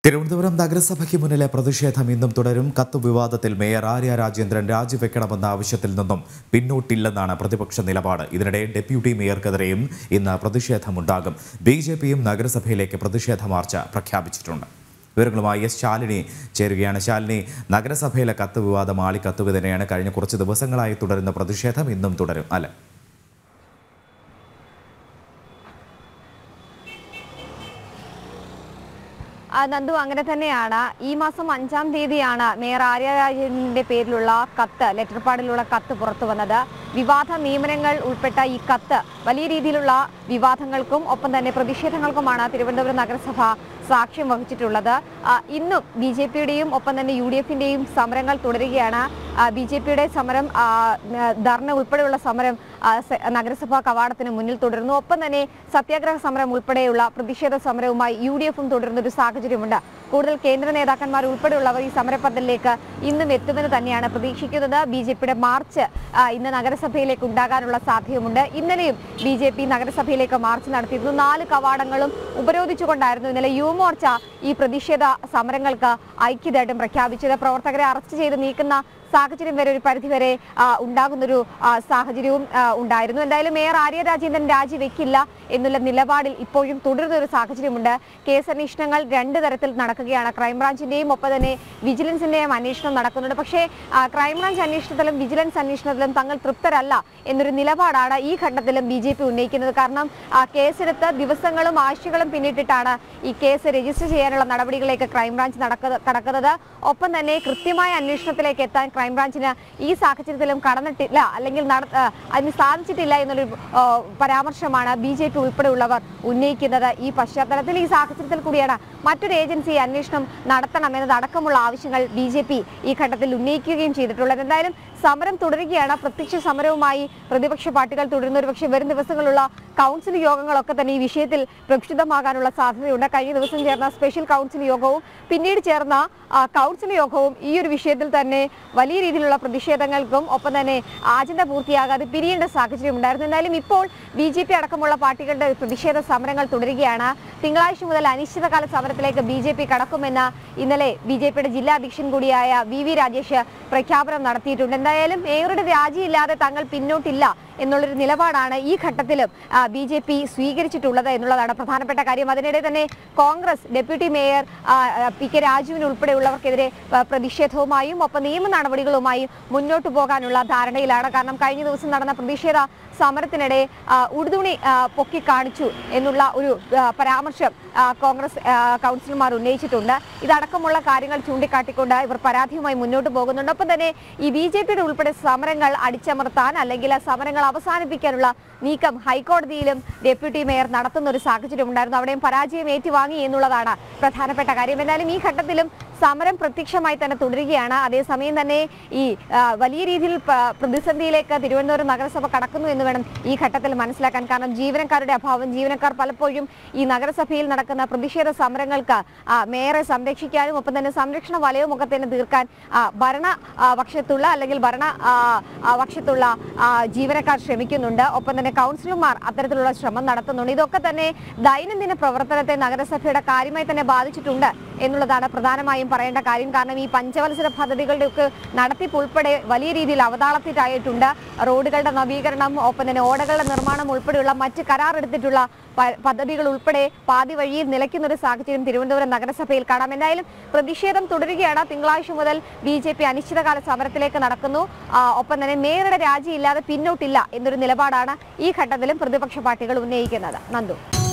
തിരുവനന്തപുരം നഗരസഭയ്ക്ക് മുന്നിലെ പ്രതിഷേധം ഇന്നും തുടരും കത്ത് വിവാദത്തിൽ മേയർ ആര്യ രാജേന്ദ്രൻ രാജിവെക്കണമെന്ന ആവശ്യത്തിൽ നിന്നും പിന്നോട്ടില്ലെന്നാണ് പ്രതിപക്ഷ നിലപാട് ഇതിനിടെ ഡെപ്യൂട്ടി മേയർക്കെതിരെയും ഇന്ന് പ്രതിഷേധമുണ്ടാകും ബി ജെ പിയും നഗരസഭയിലേക്ക് പ്രതിഷേധ മാർച്ച് പ്രഖ്യാപിച്ചിട്ടുണ്ട് വിവരങ്ങളുമായി എസ് ശാലിനി ചേരുകയാണ് ശാലിനി നഗരസഭയിലെ കത്ത് വിവാദം ആളിക്കത്തുക തന്നെയാണ് കഴിഞ്ഞ കുറച്ച് ദിവസങ്ങളായി തുടരുന്ന പ്രതിഷേധം ഇന്നും തുടരും അല്ലെ ആ, നന്ദു അങ്ങനെ തന്നെയാണ് ഈ മാസം അഞ്ചാം തീയതിയാണ് മേയർ ആര്യ രാജേന്ദ്രന്റെ പേരിലുള്ള കത്ത് ലെറ്റർ പാഡിലുള്ള കത്ത് പുറത്തു വന്നത് വിവാദ നിയമനങ്ങൾ ഉൾപ്പെട്ട ഈ കത്ത് വലിയ രീതിയിലുള്ള വിവാദങ്ങൾക്കും ഒപ്പം തന്നെ പ്രതിഷേധങ്ങൾക്കുമാണ് തിരുവനന്തപുരം നഗരസഭ സാക്ഷ്യം വഹിച്ചിട്ടുള്ളത് ആ, ഇന്നും ബി ജെ പിയുടെയും ഒപ്പം തന്നെ യു ഡി എഫിന്റെയും സമരങ്ങൾ തുടരുകയാണ് ബി ജെ പിയുടെ സമരം ആ, ന- ധർണ ഉൾപ്പെടെയുള്ള സമരം ആ, സ- നഗരസഭാ കവാടത്തിന് മുന്നിൽ തുടരുന്നു ഒപ്പം തന്നെ സത്യാഗ്രഹ സമരം ഉൾപ്പെടെയുള്ള പ്രതിഷേധ സമരവുമായി യു ഡി എഫും തുടരുന്ന ഒരു സാഹചര്യമുണ്ട് കൂടുതൽ കേന്ദ്ര നേതാക്കന്മാർ ഉൾപ്പെടെയുള്ളവർ ഈ സമരപ്പന്തലിലേക്ക് ഇന്നും എത്തുമെന്ന് തന്നെയാണ് പ്രതീക്ഷിക്കുന്നത് ബി ജെ പിയുടെ മാർച്ച് ആ, ഇന്ന് നഗരസഭയിലേക്ക് ഉണ്ടാകാനുള്ള സാധ്യതയുമുണ്ട് ഇന്നലെയും ബി ജെ പി നഗരസഭയിലേക്ക് മാർച്ച് നടത്തിയിരുന്നു നാല് കവാടങ്ങളും ഉപരോധിച്ചുകൊണ്ടായിരുന്നു ഇന്നലെ യുവമോർച്ച ഈ പ്രതിഷേധ സമരങ്ങൾക്ക് ഐക്യദാർഢ്യം പ്രഖ്യാപിച്ചത് പ്രവർത്തകരെ അറസ്റ്റ് ചെയ്ത് നീക്കുന്ന സാഹചര്യം വരെ ഒരു പരിധിവരെ ആ, ഉണ്ടാകുന്നൊരു ആ, സാഹചര്യവും ആ, ഉണ്ടായിരുന്നു എന്തായാലും മേയർ ആര്യ രാജേന്ദ്രൻ രാജിവെക്കില്ല എന്നുള്ള നിലപാടിൽ ഇപ്പോഴും തുടരുന്ന ഒരു സാഹചര്യമുണ്ട് കേസ് അന്വേഷണങ്ങൾ രണ്ട് തരത്തിൽ നടക്കുകയാണ് ക്രൈംബ്രാഞ്ചിന്റെയും ഒപ്പം തന്നെ വിജിലൻസിന്റെയും അന്വേഷണം നടക്കുന്നുണ്ട് പക്ഷേ ആ, ക്രൈംബ്രാഞ്ച് അന്വേഷണത്തിലും വിജിലൻസ് അന്വേഷണത്തിലും തങ്ങൾ തൃപ്തരല്ല എന്നൊരു നിലപാടാണ് ഈ ഘട്ടത്തിലും ബി ജെ പി ഉന്നയിക്കുന്നത് കാരണം ആ, കേസെടുത്ത് ദിവസങ്ങളും ആഴ്ചകളും പിന്നിട്ടിട്ടാണ് ഈ കേസ് രജിസ്റ്റർ ചെയ്യാനുള്ള നടപടികളിലേക്ക് ക്രൈംബ്രാഞ്ച് നടക്കുക കടക്കുന്നത് ഒപ്പം തന്നെ കൃത്യമായ അന്വേഷണത്തിലേക്ക് എത്താൻ ക്രൈംബ്രാഞ്ചിന് ഈ സാഹചര്യത്തിലും കടന്നിട്ടില്ല അല്ലെങ്കിൽ നട ആ, അതിന് സാധിച്ചിട്ടില്ല എന്നൊരു ആ, പരാമർശമാണ് ബി ജെ പി ഉൾപ്പെടെയുള്ളവർ ഉന്നയിക്കുന്നത് ഈ പശ്ചാത്തലത്തിൽ ഈ സാഹചര്യത്തിൽ കൂടിയാണ് മറ്റൊരു ഏജൻസി അന്വേഷണം നടത്തണം എന്നതടക്കമുള്ള ആവശ്യങ്ങൾ ബി ജെ പി ഈ ഘട്ടത്തിൽ ഉന്നയിക്കുകയും ചെയ്തിട്ടുള്ളത് എന്തായാലും സമരം തുടരുകയാണ് പ്രത്യക്ഷ സമരവുമായി പ്രതിപക്ഷ പാർട്ടികൾ തുടരുന്ന ഒരു പക്ഷേ വരും ദിവസങ്ങളുള്ള കൗൺസിൽ യോഗങ്ങളൊക്കെ തന്നെ ഈ വിഷയത്തിൽ പ്രക്ഷുബ്ധമാകാനുള്ള സാധ്യതയുണ്ട് കഴിഞ്ഞ ദിവസം ചേർന്ന സ്പെഷ്യൽ കൗൺസിൽ യോഗവും പിന്നീട് ചേർന്ന ആ, കൗൺസിൽ യോഗവും ഈ ഒരു വിഷയത്തിൽ തന്നെ വലിയ രീതിയിലുള്ള പ്രതിഷേധങ്ങൾക്കും ഒപ്പം തന്നെ ആജണ്ട പൂർത്തിയാകാതെ പിരിയേണ്ട സാഹചര്യം ഉണ്ടായിരുന്നു എന്നാലും ഇപ്പോൾ ബി ജെ പി അടക്കമുള്ള പാർട്ടികളുടെ പ്രതിഷേധ സമരങ്ങൾ തുടരുകയാണ് തിങ്കളാഴ്ച മുതൽ അനിശ്ചിതകാല സമരത്തിലേക്ക് ബി ജെ പി കടക്കുമെന്ന് ഇന്നലെ ബി ജെ പിയുടെ ജില്ലാ അധ്യക്ഷൻ കൂടിയായ വി വി രാജേഷ് പ്രഖ്യാപനം നടത്തിയിട്ടുണ്ട് എന്തായാലും മേയറുടെ രാജിയില്ലാതെ തങ്ങൾ പിന്നോട്ടില്ല എന്നുള്ളൊരു നിലപാടാണ് ഈ ഘട്ടത്തിലും ബി ജെ പി സ്വീകരിച്ചിട്ടുള്ളത് എന്നുള്ളതാണ് പ്രധാനപ്പെട്ട കാര്യം അതിനിടെ തന്നെ കോൺഗ്രസ് ഡെപ്യൂട്ടി മേയർ ആ, ആ, പി കെ രാജുവിന് ഉൾപ്പെടെയുള്ളവർക്കെതിരെ ആ, പ്രതിഷേധവുമായും ഒപ്പം നിയമ നടപടികളുമായും മുന്നോട്ട് പോകാനുള്ള ധാരണയിലാണ് കാരണം കഴിഞ്ഞ ദിവസം നടന്ന പ്രതിഷേധ സമരത്തിനിടെ ആ, ഉടുതുണി ആ, പൊക്കി കാണിച്ചു എന്നുള്ള ഒരു ആ, പരാമർശം ആ, കോൺഗ്രസ് ആ, കൗൺസിലർമാർ ഉന്നയിച്ചിട്ടുണ്ട് ഇതടക്കമുള്ള കാര്യങ്ങൾ ചൂണ്ടിക്കാട്ടിക്കൊണ്ട് ഇവർ പരാതിയുമായി മുന്നോട്ട് പോകുന്നുണ്ട് ഒപ്പം തന്നെ ഈ ബി ജെ പിയുടെ ഉൾപ്പെടെ സമരങ്ങൾ അടിച്ചമർത്താൻ അല്ലെങ്കിൽ ആ സമരങ്ങൾ അവസാനിപ്പിക്കാനുള്ള നീക്കം ഹൈക്കോടതിയിലും ഡെപ്യൂട്ടി മേയർ നടത്തുന്ന ഒരു സാഹചര്യം ഉണ്ടായിരുന്നു അവിടെയും പരാജയം ഏറ്റുവാങ്ങി എന്നുള്ളതാണ് പ്രധാനപ്പെട്ട കാര്യം എന്തായാലും ഈ ഘട്ടത്തിലും സമരം പ്രത്യക്ഷമായി തന്നെ തുടരുകയാണ് അതേസമയം തന്നെ ഈ ആ, വലിയ രീതിയിൽ പ- പ്രതിസന്ധിയിലേക്ക് തിരുവനന്തപുരം നഗരസഭ കടക്കുന്നു എന്ന് വേണം ഈ ഘട്ടത്തിൽ മനസ്സിലാക്കാൻ കാരണം ജീവനക്കാരുടെ അഭാവം ജീവനക്കാർ പലപ്പോഴും ഈ നഗരസഭയിൽ നടക്കുന്ന പ്രതിഷേധ സമരങ്ങൾക്ക് ആ, മേയറെ സംരക്ഷിക്കാനും ഒപ്പം തന്നെ സംരക്ഷണ വലയവും ഒക്കെ തന്നെ തീർക്കാൻ ആ, ഭരണ ആ, പക്ഷത്തുള്ള അല്ലെങ്കിൽ ഭരണ ആ, ആ, പക്ഷത്തുള്ള ആ, ജീവനക്കാർ ശ്രമിക്കുന്നുണ്ട് ഒപ്പം തന്നെ കൗൺസിലർമാർ അത്തരത്തിലുള്ള ശ്രമം നടത്തുന്നുണ്ട് ഇതൊക്കെ തന്നെ ദൈനംദിന പ്രവർത്തനത്തെ നഗരസഭയുടെ കാര്യമായി തന്നെ ബാധിച്ചിട്ടുണ്ട് എന്നുള്ളതാണ് പ്രധാനമായും പറയേണ്ട കാര്യം കാരണം ഈ പഞ്ചവത്സര പദ്ധതികളുടെ ഒക്കെ നടത്തിപ്പ് ഉൾപ്പെടെ വലിയ രീതിയിൽ അവതാളത്തിലായിട്ടുണ്ട് റോഡുകളുടെ നവീകരണം ഒപ്പം തന്നെ ഓടകളുടെ നിർമ്മാണം ഉൾപ്പെടെയുള്ള മറ്റ് കരാറെടുത്തിട്ടുള്ള പ- പദ്ധതികൾ ഉൾപ്പെടെ പാതി വഴിയിൽ നിലയ്ക്കുന്ന ഒരു സാഹചര്യം തിരുവനന്തപുരം നഗരസഭയിൽ കാണാം എന്തായാലും പ്രതിഷേധം തുടരുകയാണ് തിങ്കളാഴ്ച മുതൽ ബി ജെ പി അനിശ്ചിതകാല സമരത്തിലേക്ക് നടക്കുന്നു ആ, ഒപ്പം തന്നെ മേയറുടെ രാജിയില്ലാതെ പിന്നോട്ടില്ല എന്നൊരു നിലപാടാണ് ഈ ഘട്ടത്തിലും പ്രതിപക്ഷ പാർട്ടികൾ ഉന്നയിക്കുന്നത് നന്ദു